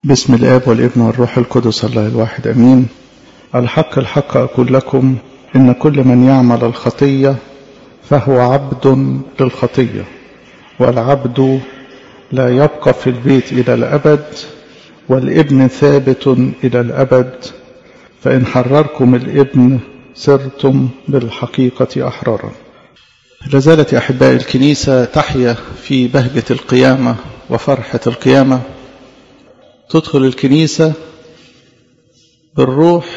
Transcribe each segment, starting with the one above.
بسم الآب والابن والروح القدس الله الواحد أمين الحق الحق أقول لكم إن كل من يعمل الخطية فهو عبد للخطية والعبد لا يبقى في البيت إلى الأبد والابن ثابت إلى الأبد فإن حرركم الابن صرتم بالحقيقة أحرارا لازالت أحباء الكنيسة تحيا في بهجة القيامة وفرحة القيامة تدخل الكنيسة بالروح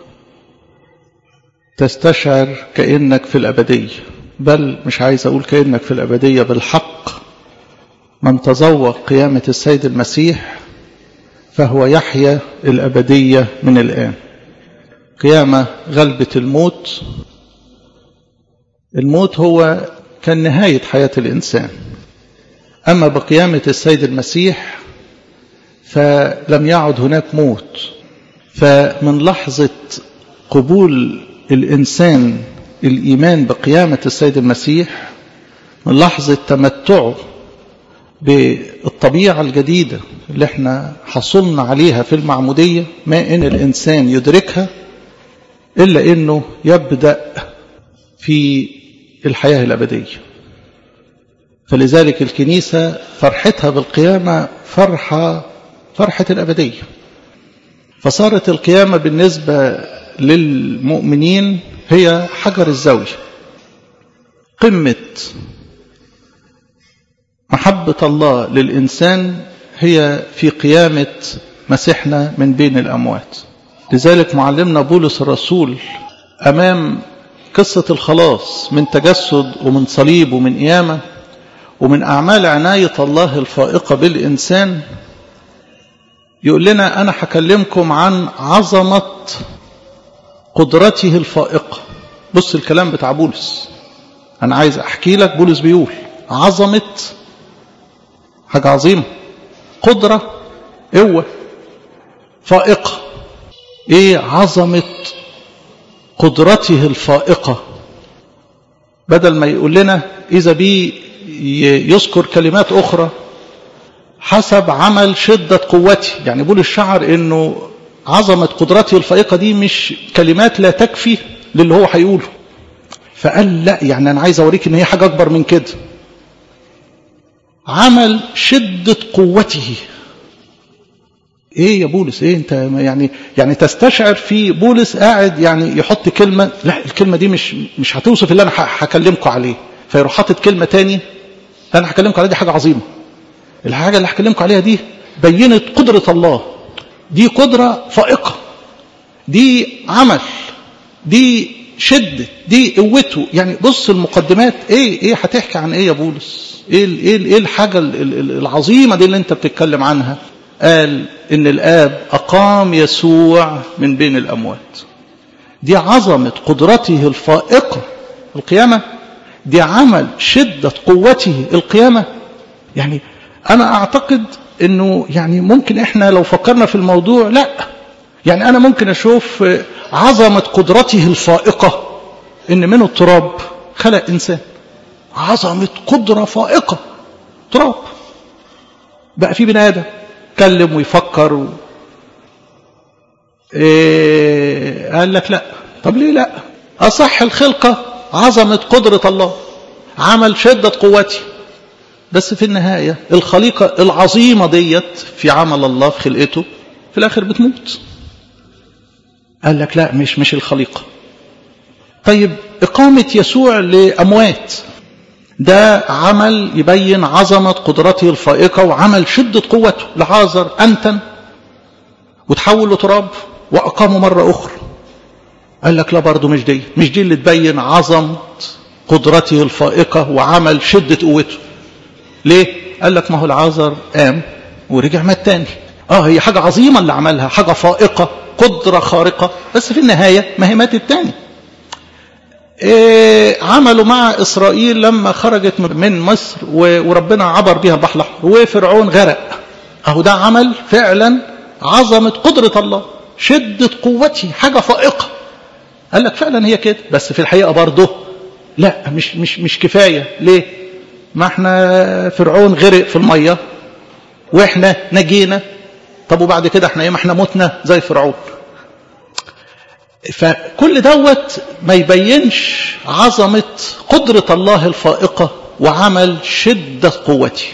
تستشعر كأنك في الأبدية بل مش عايز أقول كأنك في الأبدية بالحق من تذوق قيامة السيد المسيح فهو يحيا الأبدية من الآن قيامة غلبة الموت الموت هو كان نهاية حياة الإنسان أما بقيامة السيد المسيح فلم يعد هناك موت فمن لحظة قبول الإنسان الإيمان بقيامة السيد المسيح من لحظة تمتعه بالطبيعة الجديدة اللي احنا حصلنا عليها في المعمودية ما إن الإنسان يدركها إلا إنه يبدأ في الحياة الأبدية فلذلك الكنيسة فرحتها بالقيامة فرحة فرحة الأبدية فصارت القيامة بالنسبة للمؤمنين هي حجر الزاوية قمة محبة الله للإنسان هي في قيامة مسيحنا من بين الأموات لذلك معلمنا بولس الرسول أمام قصة الخلاص من تجسد ومن صليب ومن قيامة ومن أعمال عناية الله الفائقة بالإنسان يقول لنا أنا هكلمكم عن عظمة قدرته الفائقة بص الكلام بتاع بولس أنا عايز أحكي لك بولس بيقول عظمة حاجة عظيمة قدرة قوة فائقة إيه عظمة قدرته الفائقة بدل ما يقول لنا إذا بي يذكر كلمات أخرى حسب عمل شدة قوتي يعني بقول الشعر انه عظمة قدرته الفائقة دي مش كلمات لا تكفي للي هو هيقوله فقال لا يعني انا عايز اوريك ان هي حاجة اكبر من كده عمل شدة قوته ايه يا بولس ايه انت يعني يعني تستشعر في بولس قاعد يعني يحط كلمة لا الكلمة دي مش مش هتوصف اللي انا هكلمكم عليه فيروح حاطط كلمة تاني انا هكلمكم عليها دي حاجة عظيمة الحاجة اللي هكلمكم عليها دي بينت قدرة الله دي قدرة فائقة دي عمل دي شدة دي قوته يعني بص المقدمات ايه ايه هتحكي عن ايه يا بولس ايه ايه ايه الحاجة العظيمة دي اللي انت بتتكلم عنها قال ان الاب اقام يسوع من بين الاموات دي عظمة قدرته الفائقة القيامة دي عمل شدة قوته القيامة يعني أنا أعتقد أنه يعني ممكن إحنا لو فكرنا في الموضوع لا يعني أنا ممكن أشوف عظمة قدرته الفائقة إن من التراب خلق إنسان عظمة قدرة فائقة تراب بقى في بني آدم يتكلم ويفكر و... إيه قال لك لا طب ليه لا أصح الخلقة عظمة قدرة الله عمل شدة قوتي بس في النهاية الخليقة العظيمة ديت في عمل الله في خلقته في الآخر بتموت قال لك لا مش مش الخليقة طيب إقامة يسوع لأموات ده عمل يبين عظمة قدرته الفائقة وعمل شدة قوته لعازر أنتن وتحول لتراب وأقامه مرة أخرى قال لك لا برضه مش دي مش دي اللي تبين عظمة قدرته الفائقة وعمل شدة قوته ليه؟ قال لك ما هو العازر قام ورجع مات تاني اه هي حاجة عظيمة اللي عملها حاجة فائقة قدرة خارقة بس في النهاية ما هي ماتت تاني إيه عملوا مع إسرائيل لما خرجت من مصر وربنا عبر بها البحر الأحمر وفرعون غرق أهو ده عمل فعلا عظمة قدرة الله شدة قوته حاجة فائقة قال لك فعلا هي كده بس في الحقيقة برضه لا مش مش مش كفاية ليه؟ ما احنا فرعون غرق في المية واحنا نجينا طب وبعد كده احنا ايه ما احنا متنا زي فرعون فكل دوت ما يبينش عظمة قدرة الله الفائقة وعمل شدة قوته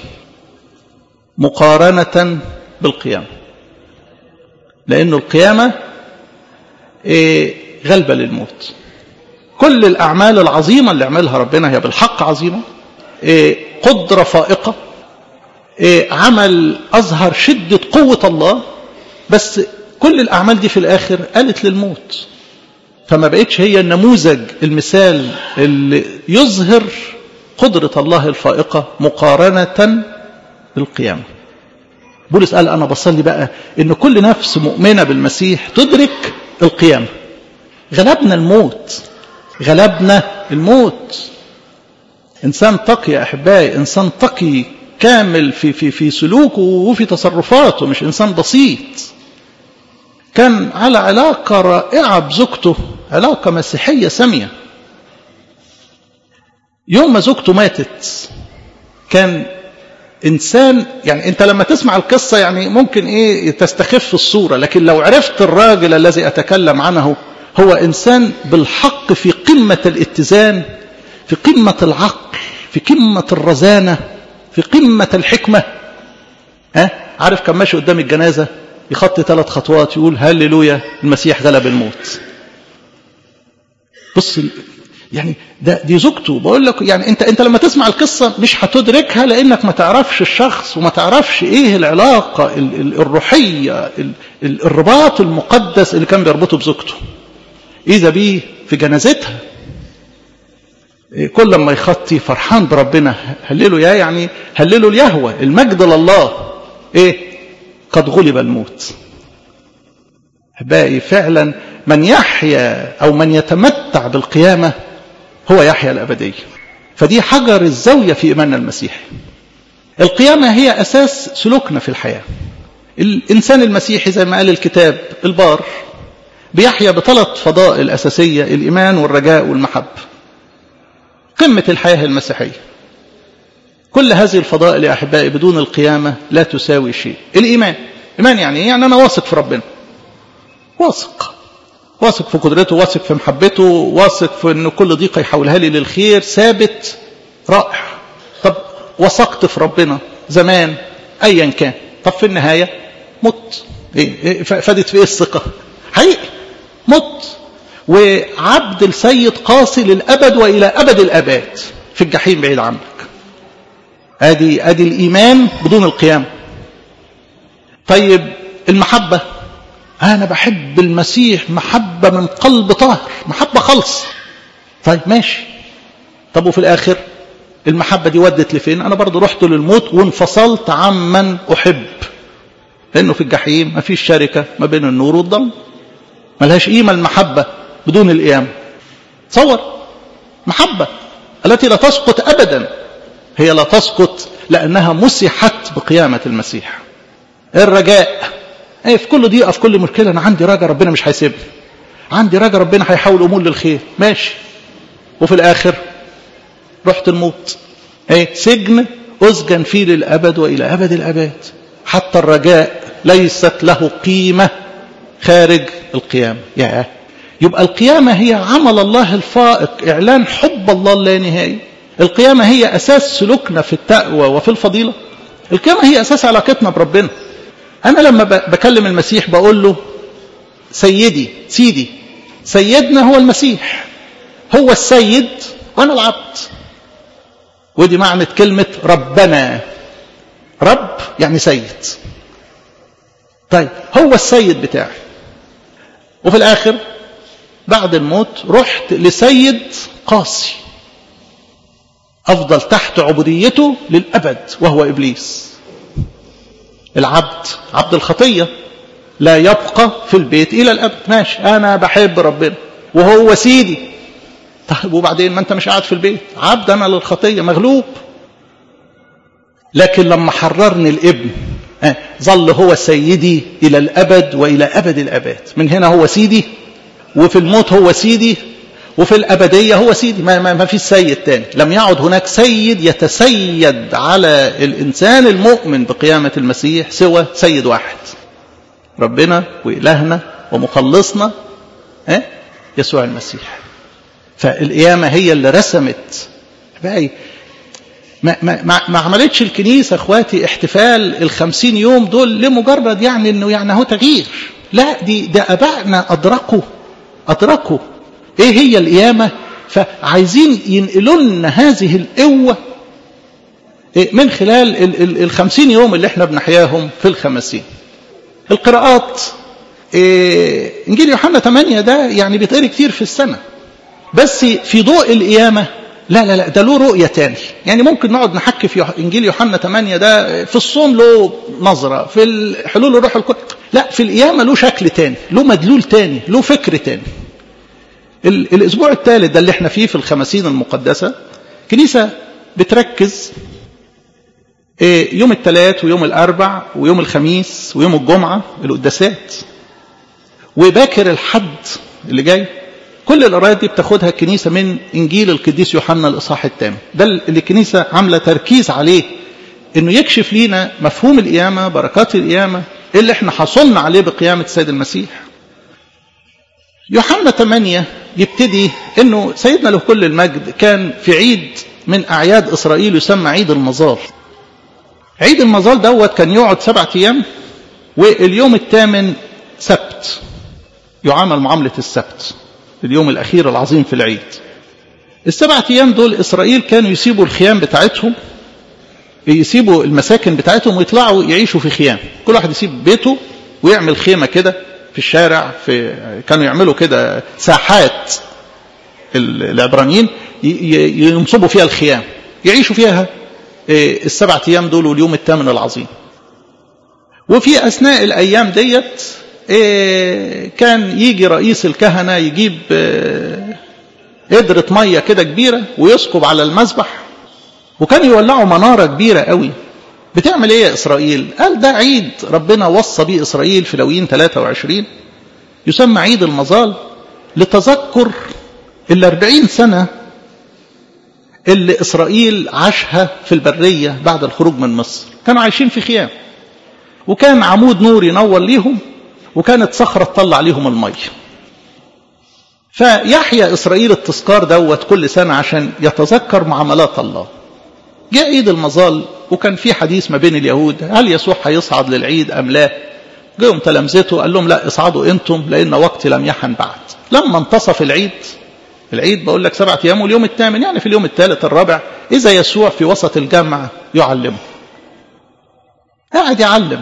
مقارنة بالقيامة لأنه القيامة إيه غلبة للموت كل الأعمال العظيمة اللي عملها ربنا هي بالحق عظيمة إيه قدرة فائقة إيه عمل أظهر شدة قوة الله بس كل الأعمال دي في الآخر قالت للموت فما بقتش هي النموذج المثال اللي يظهر قدرة الله الفائقة مقارنة بالقيامة بولس قال أنا بصلي بقى إن كل نفس مؤمنة بالمسيح تدرك القيامة غلبنا الموت غلبنا الموت إنسان تقي يا أحبائي إنسان تقي كامل في, في, في سلوكه وفي تصرفاته مش إنسان بسيط كان على علاقة رائعة بزوجته علاقة مسيحية سامية يوم ما زوجته ماتت كان إنسان يعني أنت لما تسمع القصة يعني ممكن إيه تستخف الصورة لكن لو عرفت الراجل الذي أتكلم عنه هو إنسان بالحق في قمة الاتزان في قمة العقل في قمة الرزانة في قمة الحكمة ها عارف كان ماشي قدام الجنازة يخطي ثلاث خطوات يقول هللويا المسيح غلب الموت بص يعني ده دي زوجته بقول لك يعني انت انت لما تسمع القصه مش هتدركها لانك ما تعرفش الشخص وما تعرفش ايه العلاقه ال ال الروحيه ال ال الرباط المقدس اللي كان بيربطه بزوجته اذا بيه في جنازتها كل لما يخطي فرحان بربنا هللوا يا يعني هللوا اليهوى المجد لله ايه قد غلب الموت احبائي فعلا من يحيا او من يتمتع بالقيامه هو يحيا الابديه فدي حجر الزاويه في ايماننا المسيحي القيامه هي اساس سلوكنا في الحياه الانسان المسيحي زي ما قال الكتاب البار بيحيا بثلاث فضائل اساسيه الايمان والرجاء والمحبه قمه الحياه المسيحيه كل هذه الفضائل يا احبائي بدون القيامه لا تساوي شيء الايمان ايمان يعني ايه يعني انا واثق في ربنا واثق واثق في قدرته واثق في محبته واثق في ان كل ضيقه يحولها لي للخير ثابت رائع طب وثقت في ربنا زمان ايا كان طب في النهايه مت إيه فادت في ايه الثقه حقيقي مت وعبد السيد قاسي للابد والى ابد الاباد في الجحيم بعيد عنك ادي ادي الايمان بدون القيامه طيب المحبه انا بحب المسيح محبه من قلب طاهر محبه خالص طيب ماشي طب وفي الاخر المحبه دي ودت لفين انا برضو رحت للموت وانفصلت عمن احب لانه في الجحيم ما فيش شركه ما بين النور والظلم ملهاش قيمه المحبه بدون القيامه تصور محبه التي لا تسقط ابدا هي لا تسقط لانها مسحت بقيامه المسيح الرجاء ايه في كل دقيقه في كل مشكله انا عندي رجا ربنا مش هيسيبني عندي رجا ربنا هيحول الامور للخير ماشي وفي الاخر رحت الموت ايه سجن اسجن فيه للابد والى ابد الاباد حتى الرجاء ليست له قيمه خارج القيامه يا يبقى القيامه هي عمل الله الفائق اعلان حب الله اللانهائي القيامه هي اساس سلوكنا في التقوى وفي الفضيله القيامه هي اساس علاقتنا بربنا أنا لما بكلم المسيح بقول له سيدي سيدي سيدنا هو المسيح هو السيد وأنا العبد ودي معنى كلمة ربنا رب يعني سيد طيب هو السيد بتاعي وفي الآخر بعد الموت رحت لسيد قاسي أفضل تحت عبوديته للأبد وهو إبليس العبد عبد الخطية لا يبقى في البيت إلى الأبد ماشي أنا بحب ربنا وهو سيدي طيب وبعدين ما أنت مش قاعد في البيت عبد أنا للخطية مغلوب لكن لما حررني الابن آه ظل هو سيدي إلى الأبد وإلى أبد الأباد من هنا هو سيدي وفي الموت هو سيدي وفي الأبدية هو سيدي ما, ما, ما فيش سيد تاني لم يعد هناك سيد يتسيد على الإنسان المؤمن بقيامة المسيح سوى سيد واحد ربنا وإلهنا ومخلصنا اه؟ يسوع المسيح فالقيامة هي اللي رسمت بقى ما, ما, ما, ما عملتش الكنيسة اخواتي احتفال الخمسين يوم دول لمجرد يعني انه يعني هو تغيير لا دي ده ابائنا ادركوا ادركوا ايه هي القيامة فعايزين ينقلوا لنا هذه القوة من خلال ال ال الخمسين يوم اللي احنا بنحياهم في الخمسين القراءات إيه انجيل يوحنا 8 ده يعني بيتقري كتير في السنة بس في ضوء القيامة لا لا لا ده له رؤية تاني يعني ممكن نقعد نحكي في إنجيل يوحنا 8 ده في الصوم له نظرة في حلول الروح القدس لا في القيامة له شكل تاني له مدلول تاني له فكر تاني الأسبوع الثالث ده اللي احنا فيه في الخمسين المقدسة كنيسة بتركز يوم الثلاث ويوم الأربع ويوم الخميس ويوم الجمعة القداسات وباكر الحد اللي جاي كل القرايات دي بتاخدها الكنيسة من إنجيل القديس يوحنا الإصحاح الثامن ده اللي الكنيسة عاملة تركيز عليه إنه يكشف لينا مفهوم القيامة بركات القيامة اللي احنا حصلنا عليه بقيامة السيد المسيح يوحنا 8 يبتدي انه سيدنا له كل المجد كان في عيد من اعياد اسرائيل يسمى عيد المظال عيد المظال دوت كان يقعد سبعة ايام واليوم الثامن سبت يعامل معاملة السبت اليوم الاخير العظيم في العيد السبعة ايام دول اسرائيل كانوا يسيبوا الخيام بتاعتهم يسيبوا المساكن بتاعتهم ويطلعوا يعيشوا في خيام كل واحد يسيب بيته ويعمل خيمة كده في الشارع في كانوا يعملوا كده ساحات العبرانيين ينصبوا فيها الخيام يعيشوا فيها السبعة أيام دول واليوم الثامن العظيم وفي أثناء الأيام ديت كان يجي رئيس الكهنة يجيب قدرة مية كده كبيرة ويسكب على المذبح وكان يولعوا منارة كبيرة قوي بتعمل ايه يا اسرائيل قال ده عيد ربنا وصى بيه اسرائيل في لويين 23 يسمى عيد المظال لتذكر الاربعين سنة اللي اسرائيل عاشها في البرية بعد الخروج من مصر كانوا عايشين في خيام وكان عمود نور ينور ليهم وكانت صخرة تطلع ليهم المية فيحيى إسرائيل التذكار دوت كل سنة عشان يتذكر معاملات الله جاء عيد المظال وكان في حديث ما بين اليهود هل يسوع هيصعد للعيد أم لا جاءهم تلامذته قال لهم لا اصعدوا انتم لان وقتي لم يحن بعد لما انتصف العيد العيد بقول لك سبعة ايام واليوم الثامن يعني في اليوم الثالث الرابع اذا يسوع في وسط الجامعة يعلمه قاعد يعلم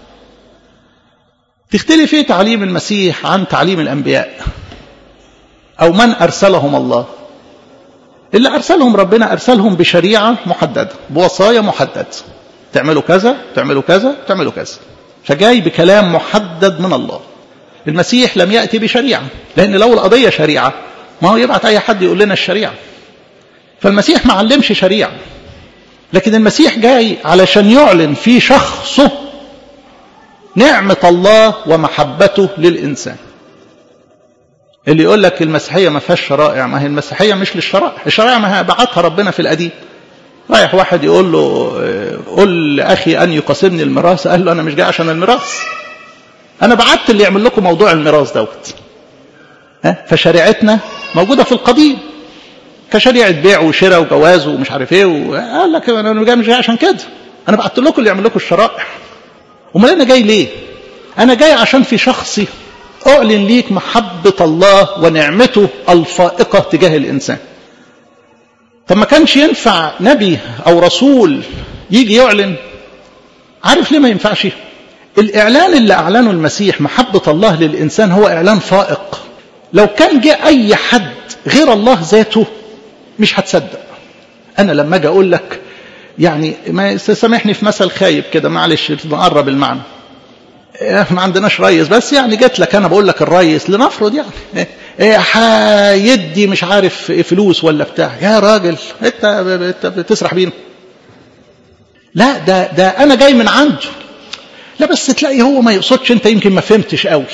تختلف ايه تعليم المسيح عن تعليم الانبياء او من ارسلهم الله اللي ارسلهم ربنا ارسلهم بشريعه محدده بوصايا محدده تعملوا كذا تعملوا كذا تعملوا كذا فجاي بكلام محدد من الله المسيح لم ياتي بشريعه لان لو القضيه شريعه ما هو يبعت اي حد يقول لنا الشريعه فالمسيح ما علمش شريعه لكن المسيح جاي علشان يعلن في شخصه نعمه الله ومحبته للانسان اللي يقول لك المسيحية ما فيهاش شرائع ما هي المسيحية مش للشرائع الشرائع ما بعتها ربنا في القديم رايح واحد يقول له قل لأخي أن يقاسمني الميراث قال له أنا مش جاي عشان الميراث أنا بعت اللي يعمل لكم موضوع الميراث دوت فشريعتنا موجودة في القديم كشريعة بيع وشراء وجواز ومش عارف ايه وقال لك انا جاي مش جاي عشان كده انا بعت لكم اللي يعمل لكم الشرائع امال انا جاي ليه انا جاي عشان في شخصي أعلن ليك محبة الله ونعمته الفائقة تجاه الإنسان طب ما كانش ينفع نبي أو رسول يجي يعلن عارف ليه ما ينفعش الإعلان اللي أعلنه المسيح محبة الله للإنسان هو إعلان فائق لو كان جاء أي حد غير الله ذاته مش هتصدق أنا لما أجي أقول لك يعني ما سامحني في مثل خايب كده معلش نقرب المعنى ما عندناش ريس بس يعني جت لك انا بقول لك الريس لنفرض يعني ايه هيدي مش عارف فلوس ولا بتاع يا راجل انت انت بتسرح بينا لا ده ده انا جاي من عنده لا بس تلاقي هو ما يقصدش انت يمكن ما فهمتش قوي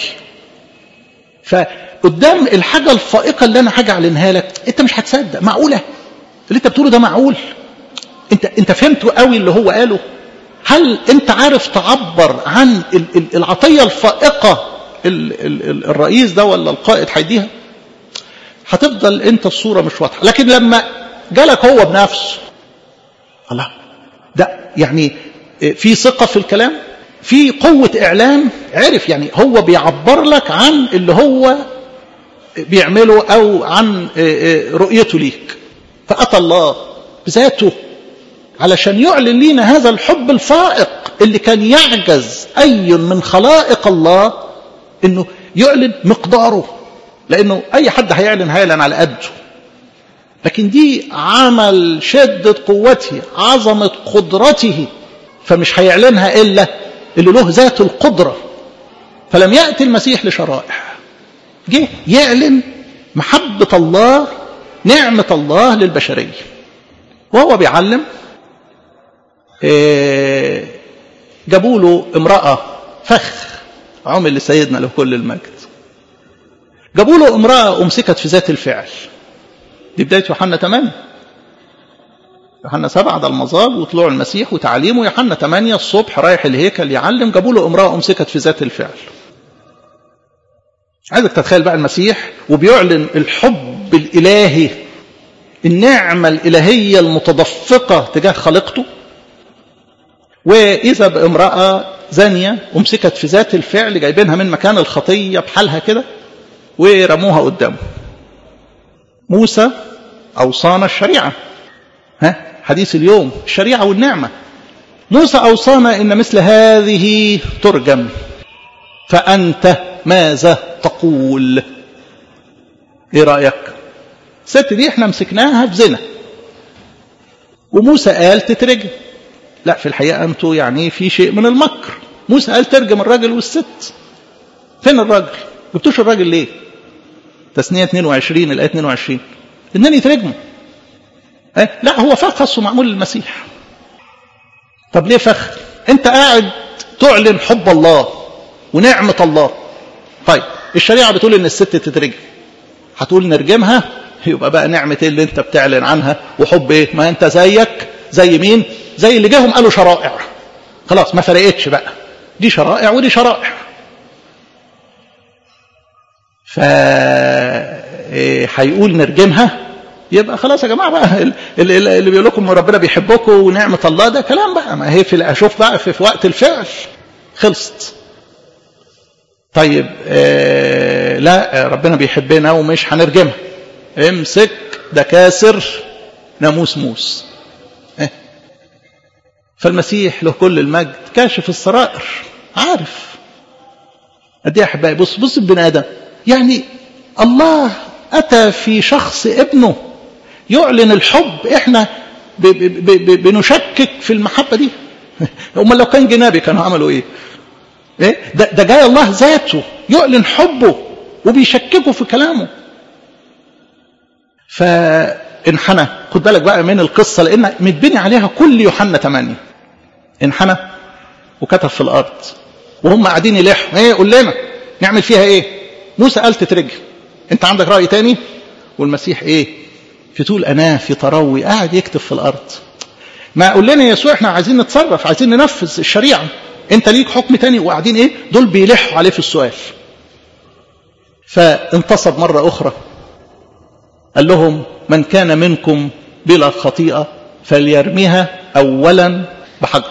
فقدام الحاجه الفائقه اللي انا حاجه اعلنها لك انت مش هتصدق معقوله اللي انت بتقوله ده معقول انت انت فهمته قوي اللي هو قاله هل انت عارف تعبر عن العطية الفائقة الرئيس ده ولا القائد هيديها هتفضل انت الصورة مش واضحة لكن لما جالك هو بنفسه الله ده يعني في ثقة في الكلام في قوة إعلام عرف يعني هو بيعبر لك عن اللي هو بيعمله أو عن رؤيته ليك فأتى الله بذاته علشان يعلن لينا هذا الحب الفائق اللي كان يعجز أي من خلائق الله انه يعلن مقداره لانه اي حد هيعلن هيعلن على قده لكن دي عمل شدة قوته عظمة قدرته فمش هيعلنها إلا اللي له ذات القدرة فلم يأتي المسيح لشرائح جه يعلن محبة الله نعمة الله للبشرية وهو بيعلم جابوا له امرأة فخ عمل لسيدنا له كل المجد جابوا له امرأة أمسكت في ذات الفعل دي بداية يوحنا 8 يوحنا 7 ده المظال وطلوع المسيح وتعليمه يوحنا 8 الصبح رايح الهيكل يعلم جابوا له امرأة أمسكت في ذات الفعل عايزك تتخيل بقى المسيح وبيعلن الحب الإلهي النعمة الإلهية المتدفقة تجاه خليقته وإذا بامرأة زانية أمسكت في ذات الفعل جايبينها من مكان الخطية بحالها كده ورموها قدامه موسى أوصانا الشريعة ها حديث اليوم الشريعة والنعمة موسى أوصانا إن مثل هذه ترجم فأنت ماذا تقول إيه رأيك الست دي احنا مسكناها في زنا وموسى قال تترجم لا في الحقيقة أنتوا يعني في شيء من المكر موسى قال ترجم الراجل والست فين الراجل جبتوش الراجل ليه تسنية 22 الآية 22 إنني يترجموا اه؟ لا هو فخص ومعمول للمسيح طب ليه فخ انت قاعد تعلن حب الله ونعمة الله طيب الشريعة بتقول ان الست تترجم هتقول نرجمها يبقى بقى نعمة ايه اللي انت بتعلن عنها وحب ايه ما انت زيك زي مين زي اللي جاهم قالوا شرائع خلاص ما فرقتش بقى دي شرائع ودي شرائع ف هيقول نرجمها يبقى خلاص يا جماعه بقى اللي, اللي بيقول لكم ربنا بيحبكم ونعمه الله ده كلام بقى ما هي في اشوف بقى في, في وقت الفعل خلصت طيب آه لا ربنا بيحبنا ومش هنرجمها امسك ده كاسر ناموس موس اه فالمسيح له كل المجد كاشف السرائر عارف قد ايه يا احبائي بص بص البني ادم يعني الله اتى في شخص ابنه يعلن الحب احنا ب ب ب بنشكك في المحبه دي امال لو كان جنابي كانوا عملوا ايه ايه ده, ده جاي الله ذاته يعلن حبه وبيشككوا في كلامه فانحنى خد بالك بقى من القصه لان متبني عليها كل يوحنا 8 انحنى وكتب في الارض وهم قاعدين يلحوا ايه قول لنا نعمل فيها ايه موسى قال تترجم انت عندك راي تاني والمسيح ايه في طول اناه في تروي قاعد يكتب في الارض ما قول لنا يا يسوع احنا عايزين نتصرف عايزين ننفذ الشريعه انت ليك حكم تاني وقاعدين ايه دول بيلحوا عليه في السؤال فانتصب مره اخرى قال لهم من كان منكم بلا خطيئه فليرميها اولا بحجر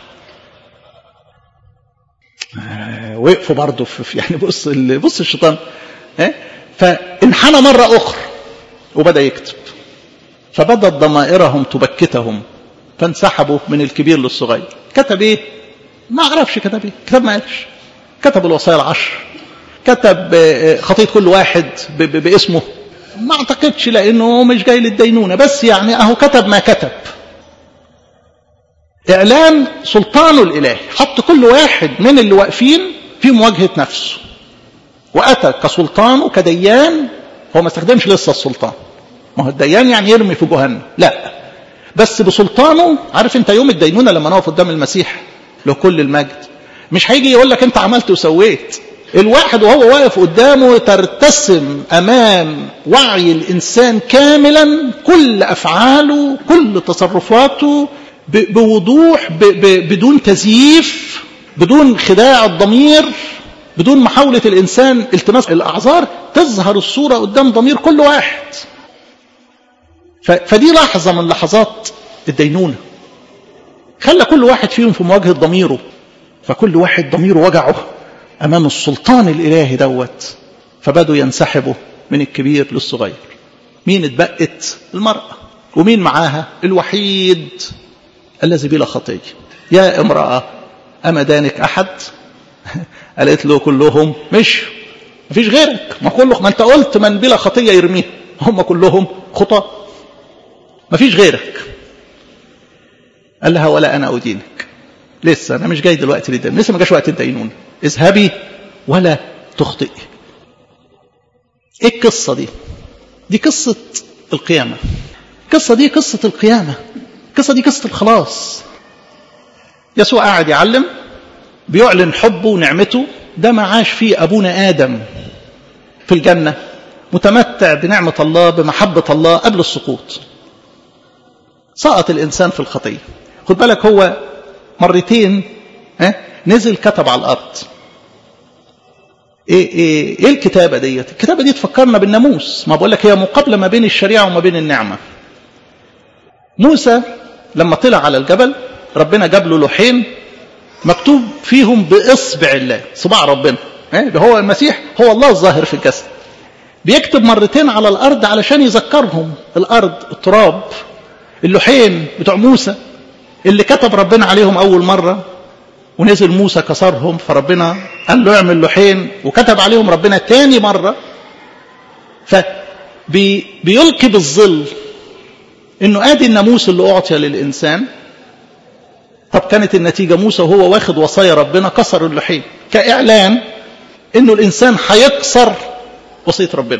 وقفوا برضه في يعني بص بص الشيطان ها فانحنى مرة أخرى وبدأ يكتب فبدت ضمائرهم تبكتهم فانسحبوا من الكبير للصغير كتب ايه ما اعرفش كتب ايه كتب ما قالش كتب الوصايا العشر كتب خطية كل واحد باسمه ما اعتقدش لانه مش جاي للدينونة بس يعني اهو كتب ما كتب اعلان سلطانه الالهي حط كل واحد من اللي واقفين في مواجهة نفسه وأتى كسلطان وكديان هو ما استخدمش لسه السلطان ما هو الديان يعني يرمي في جهنم لا بس بسلطانه عارف انت يوم الدينونة لما نقف قدام المسيح له كل المجد مش هيجي يقول لك انت عملت وسويت الواحد وهو واقف قدامه ترتسم امام وعي الانسان كاملا كل افعاله كل تصرفاته بوضوح ب ب بدون تزييف بدون خداع الضمير بدون محاولة الإنسان التماس الأعذار تظهر الصورة قدام ضمير كل واحد فدي لحظة من لحظات الدينونة خلى كل واحد فيهم في مواجهة ضميره فكل واحد ضميره وجعه أمام السلطان الإلهي دوت فبدوا ينسحبوا من الكبير للصغير مين اتبقت المرأة ومين معاها الوحيد الذي بلا خطية يا امرأة أما دانك أحد قالت له كلهم مش مفيش غيرك ما كله ما انت قلت من بلا خطية يرميه هم كلهم خطأ مفيش غيرك قال لها ولا أنا أدينك لسه أنا مش جاي دلوقتي للدين لسه ما جاش وقت الدينون اذهبي ولا تخطئي ايه القصة دي دي قصة القيامة القصة دي قصة القيامة القصة دي قصة الخلاص يسوع قاعد يعلم بيعلن حبه ونعمته ده ما عاش فيه أبونا آدم في الجنة متمتع بنعمة الله بمحبة الله قبل السقوط سقط الإنسان في الخطية خد بالك هو مرتين ها نزل كتب على الأرض إيه, إيه, إيه الكتابة ديت الكتابة دي تفكرنا بالناموس ما بقول لك هي مقابلة ما بين الشريعة وما بين النعمة موسى لما طلع على الجبل ربنا جاب له لوحين مكتوب فيهم بإصبع الله صباع ربنا هو المسيح هو الله الظاهر في الجسد بيكتب مرتين على الأرض علشان يذكرهم الأرض التراب اللوحين بتوع موسى اللي كتب ربنا عليهم أول مرة ونزل موسى كسرهم فربنا قال له اعمل لوحين وكتب عليهم ربنا تاني مرة فبيلقي بالظل انه ادي الناموس اللي اعطي للانسان طب كانت النتيجة موسى وهو واخد وصايا ربنا كسر اللوحين كإعلان انه الانسان هيكسر وصية ربنا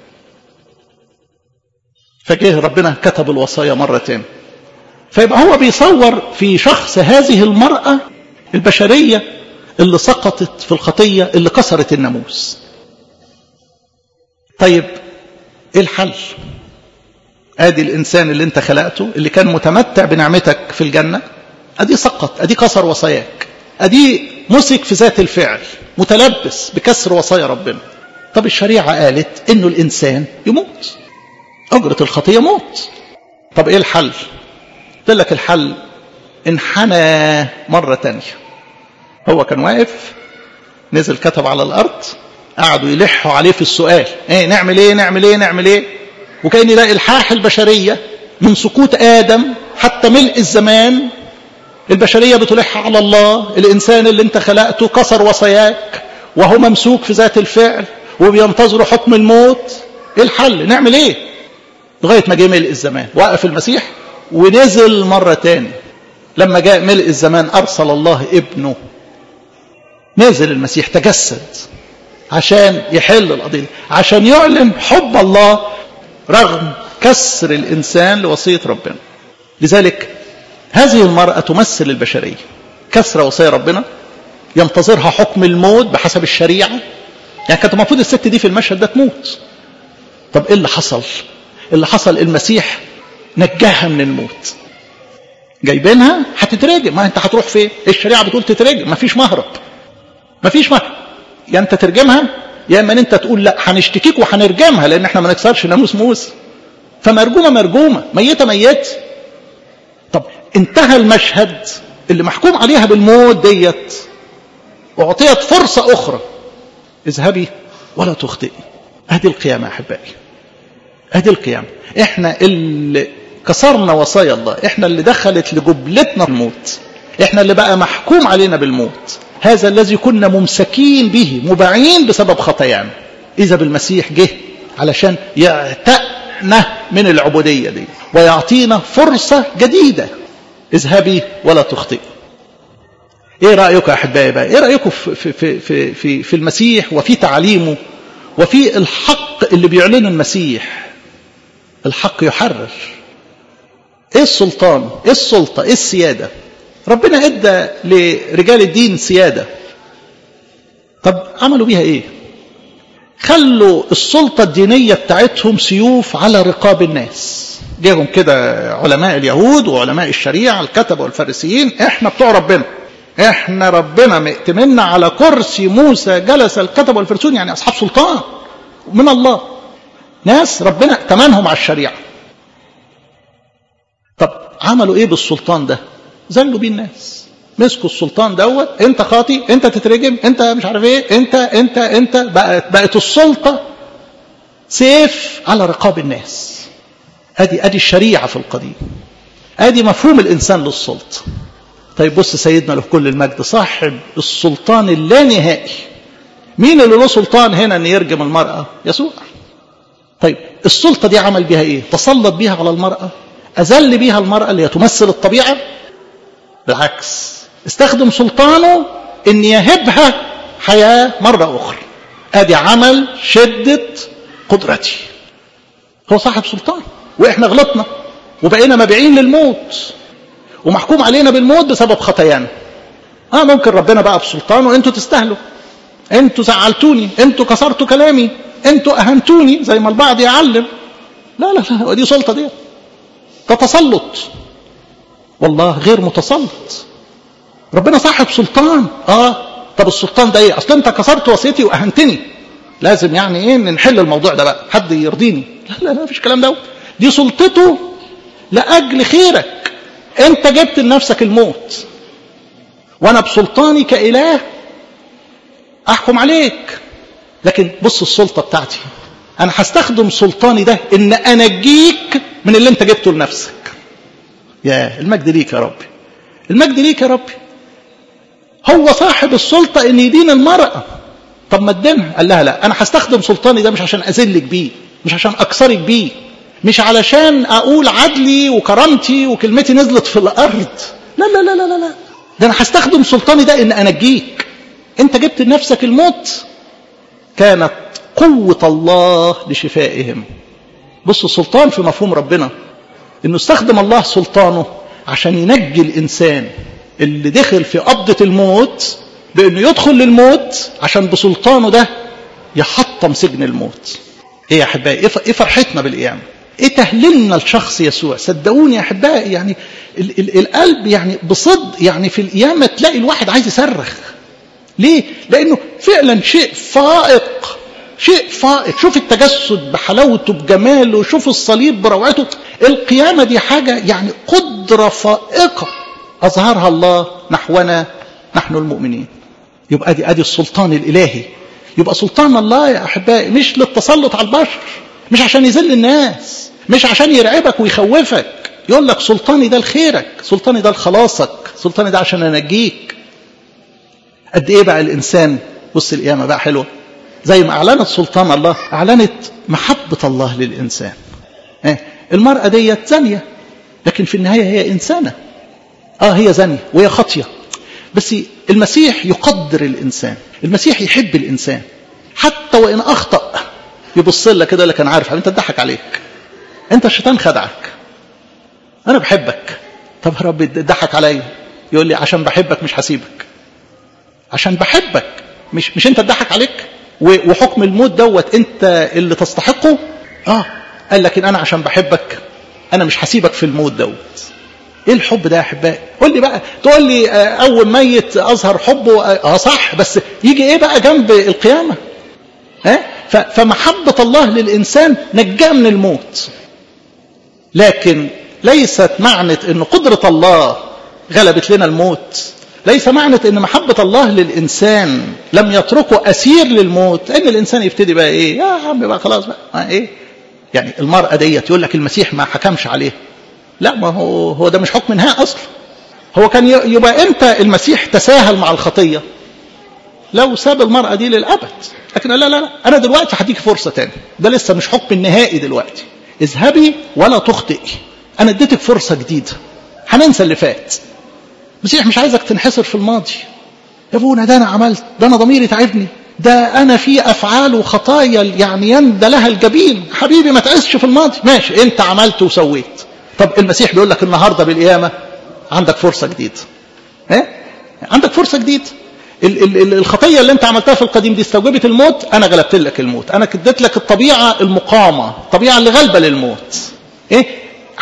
فجه ربنا كتب الوصايا مرة تاني فيبقى هو بيصور في شخص هذه المرأة البشرية اللي سقطت في الخطية اللي كسرت الناموس طيب ايه الحل ادي الانسان اللي انت خلقته اللي كان متمتع بنعمتك في الجنة ادي سقط ادي كسر وصاياك ادي مسك في ذات الفعل متلبس بكسر وصايا ربنا طب الشريعة قالت انه الانسان يموت اجرة الخطية موت طب ايه الحل قلت لك الحل انحنى مرة تانية هو كان واقف نزل كتب على الارض قعدوا يلحوا عليه في السؤال ايه نعمل ايه نعمل ايه نعمل ايه وكان يلاقي الحاح البشرية من سقوط آدم حتى ملء الزمان البشرية بتلح على الله الإنسان اللي انت خلقته كسر وصاياك وهو ممسوك في ذات الفعل وبينتظروا حكم الموت ايه الحل نعمل ايه لغاية ما جه ملء الزمان وقف المسيح ونزل مرة تاني لما جاء ملء الزمان أرسل الله ابنه نزل المسيح تجسد عشان يحل القضية عشان يعلن حب الله رغم كسر الإنسان لوصية ربنا لذلك هذه المرأة تمثل البشرية كسر وصية ربنا ينتظرها حكم الموت بحسب الشريعة يعني كانت المفروض الست دي في المشهد ده تموت طب ايه اللي حصل اللي حصل المسيح نجاها من الموت جايبينها هتترجم ما انت هتروح فين الشريعه بتقول تترجم مفيش مهرب مفيش مهرب يا انت ترجمها يا اما انت تقول لا هنشتكيك وهنرجمها لان احنا ما نكسرش ناموس موسى فمرجومه مرجومه ميته ميت طب انتهى المشهد اللي محكوم عليها بالموت ديت اعطيت فرصه اخرى اذهبي ولا تخطئي ادي القيامه يا احبائي ادي القيامه احنا اللي كسرنا وصايا الله احنا اللي دخلت لجبلتنا الموت احنا اللي بقى محكوم علينا بالموت هذا الذي كنا ممسكين به مباعين بسبب خطايانا اذا بالمسيح جه علشان يعتقنا من العبوديه دي ويعطينا فرصه جديده اذهبي ولا تخطئي ايه رايكم يا احبائي بقى ايه رايكم في في في في في المسيح وفي تعليمه وفي الحق اللي بيعلنه المسيح الحق يحرر ايه السلطان ايه السلطه ايه السياده ربنا ادى لرجال الدين سياده طب عملوا بيها ايه خلوا السلطه الدينيه بتاعتهم سيوف على رقاب الناس جيهم كده علماء اليهود وعلماء الشريعة الكتبة والفارسيين احنا بتوع ربنا احنا ربنا مئتمنا على كرسي موسى جلس الكتب والفرسون يعني اصحاب سلطان من الله ناس ربنا ائتمنهم على الشريعه طب عملوا ايه بالسلطان ده زلوا بيه الناس مسكوا السلطان دوت انت خاطي انت تترجم انت مش عارف ايه انت انت انت بقت بقت السلطه سيف على رقاب الناس ادي ادي الشريعه في القديم ادي مفهوم الانسان للسلطه طيب بص سيدنا له كل المجد صاحب السلطان اللانهائي مين اللي له سلطان هنا ان يرجم المراه يسوع طيب السلطه دي عمل بيها ايه تسلط بيها على المراه اذل بيها المراه اللي هي تمثل الطبيعه بالعكس استخدم سلطانه ان يهبها حياه مره اخرى ادي عمل شده قدرتي هو صاحب سلطان واحنا غلطنا وبقينا مبيعين للموت ومحكوم علينا بالموت بسبب خطايانا اه ممكن ربنا بقى بسلطانه انتوا تستاهلوا انتوا زعلتوني انتوا كسرتوا كلامي انتوا اهنتوني زي ما البعض يعلم لا لا لا ودي سلطه دي ده تسلط والله غير متسلط ربنا صاحب سلطان اه طب السلطان ده ايه اصل انت كسرت وصيتي واهنتني لازم يعني ايه نحل الموضوع ده بقى حد يرضيني لا لا لا مفيش كلام ده دي سلطته لاجل خيرك انت جبت لنفسك الموت وانا بسلطاني كاله احكم عليك لكن بص السلطه بتاعتي انا هستخدم سلطاني ده ان انجيك من اللي انت جبته لنفسك يا المجد ليك يا ربي المجد ليك يا ربي هو صاحب السلطه ان يدين المراه طب ما تدينها قال لها لا انا هستخدم سلطاني ده مش عشان اذلك بيه مش عشان اكسرك بيه مش علشان اقول عدلي وكرامتي وكلمتي نزلت في الارض لا لا لا لا لا ده انا هستخدم سلطاني ده ان انجيك انت جبت لنفسك الموت كانت قوة الله لشفائهم بص السلطان في مفهوم ربنا انه استخدم الله سلطانه عشان ينجي الانسان اللي دخل في قبضة الموت بانه يدخل للموت عشان بسلطانه ده يحطم سجن الموت ايه يا احبائي ايه فرحتنا بالقيامه ايه تهليلنا لشخص يسوع صدقوني يا احبائي يعني ال ال القلب يعني بصدق يعني في القيامه تلاقي الواحد عايز يصرخ ليه لانه فعلا شيء فائق شيء فائق شوف التجسد بحلاوته بجماله شوف الصليب بروعته القيامه دي حاجه يعني قدره فائقه اظهرها الله نحونا نحن المؤمنين يبقى دي ادي السلطان الالهي يبقى سلطان الله يا احبائي مش للتسلط على البشر مش عشان يذل الناس مش عشان يرعبك ويخوفك يقول لك سلطاني ده لخيرك سلطاني ده لخلاصك سلطاني ده عشان انجيك قد ايه بقى الانسان بص القيامه بقى حلوه زي ما اعلنت سلطان الله اعلنت محبه الله للانسان المراه ديت زانيه لكن في النهايه هي انسانه اه هي زانيه وهي خاطيه بس المسيح يقدر الانسان المسيح يحب الانسان حتى وان اخطا يبص لك كده لك انا عارف انت تضحك عليك انت الشيطان خدعك انا بحبك طب يا رب ضحك عليا يقول لي عشان بحبك مش هسيبك عشان بحبك مش مش انت تضحك عليك وحكم الموت دوت انت اللي تستحقه اه قال لكن انا عشان بحبك انا مش هسيبك في الموت دوت ايه الحب ده يا احبائي قول لي بقى تقول لي اول ميت اظهر حبه اه صح بس يجي ايه بقى جنب القيامه ها فمحبه الله للانسان نجاه من الموت لكن ليست معنى ان قدره الله غلبت لنا الموت ليس معنى ان محبه الله للانسان لم يتركه اسير للموت ان الانسان يبتدي بقى ايه يا عم بقى خلاص بقى ايه يعني المراه ديت يقول لك المسيح ما حكمش عليها لا ما هو هو ده مش حكم نهائي اصلا هو كان يبقى امتى المسيح تساهل مع الخطيه لو ساب المراه دي للابد لكن لا لا لا انا دلوقتي هديك فرصه تاني ده لسه مش حكم النهائي دلوقتي اذهبي ولا تخطئي انا اديتك فرصه جديده هننسى اللي فات المسيح مش عايزك تنحصر في الماضي يا ابونا ده انا عملت ده انا ضميري تعبني ده انا في افعال وخطايا يعني يندى لها الجبين حبيبي ما تعيش في الماضي ماشي انت عملت وسويت طب المسيح بيقول لك النهارده بالقيامه عندك فرصه جديده ها عندك فرصه جديده ال ال ال الخطيه اللي انت عملتها في القديم دي استوجبت الموت انا غلبت لك الموت انا اديت لك الطبيعه المقامه الطبيعه اللي غالبه للموت ايه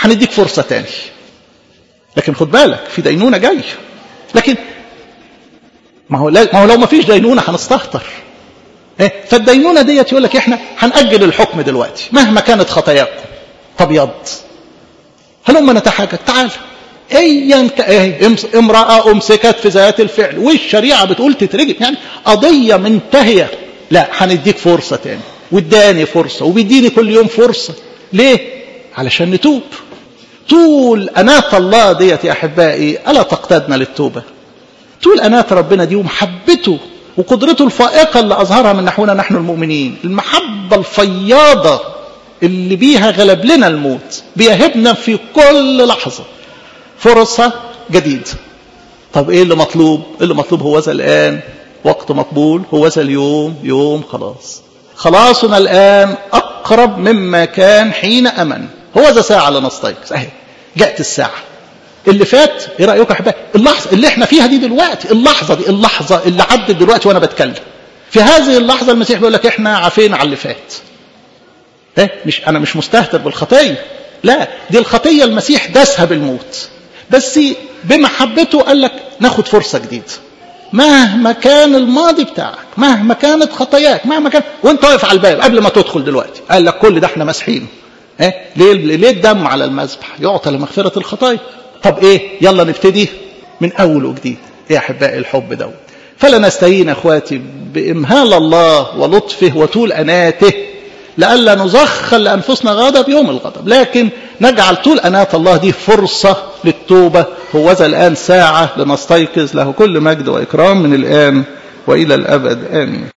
هنديك فرصة تاني لكن خد بالك في دينونة جاي لكن ما هو ما هو لو ما فيش دينونة هنستهتر إيه؟ فالدينونة ديت يقول لك احنا هنأجل الحكم دلوقتي مهما كانت خطاياكم طب هلما نتحاجج تعال ايا ايه امرأة امسكت في ذات الفعل والشريعة بتقول تترجم يعني قضية منتهية لا هنديك فرصة تاني واداني فرصة وبيديني كل يوم فرصة ليه علشان نتوب طول أناة الله ديت يا أحبائي ألا تقتدنا للتوبة طول أناة ربنا دي ومحبته وقدرته الفائقة اللي أظهرها من نحونا نحن المؤمنين المحبة الفياضة اللي بيها غلب لنا الموت بيهبنا في كل لحظة فرصة جديدة طب ايه اللي مطلوب اللي مطلوب هو ذا الآن وقت مقبول هو ذا اليوم يوم خلاص خلاصنا الآن أقرب مما كان حين أمن هو ذا ساعة لنستيقظ أهي جاءت الساعة اللي فات ايه رأيك يا احبائي اللحظة اللي احنا فيها دي دلوقتي اللحظة دي اللحظة اللي عدت دلوقتي وانا بتكلم في هذه اللحظة المسيح بيقول لك احنا عافينا على اللي فات ايه مش انا مش مستهتر بالخطية لا دي الخطية المسيح داسها بالموت بس بمحبته قال لك ناخد فرصة جديدة مهما كان الماضي بتاعك مهما كانت خطاياك مهما كان وانت واقف على الباب قبل ما تدخل دلوقتي قال لك كل ده احنا مسحينه ايه ليه ليه الدم على المذبح يعطى لمغفرة الخطايا طب ايه يلا نبتدي من اول وجديد يا احبائي الحب دوت فلا نستهين اخواتي بامهال الله ولطفه وطول اناته لئلا نزخل لانفسنا غضب يوم الغضب لكن نجعل طول اناه الله دي فرصه للتوبه هوذا الان ساعه لنستيقظ له كل مجد واكرام من الان والى الابد امين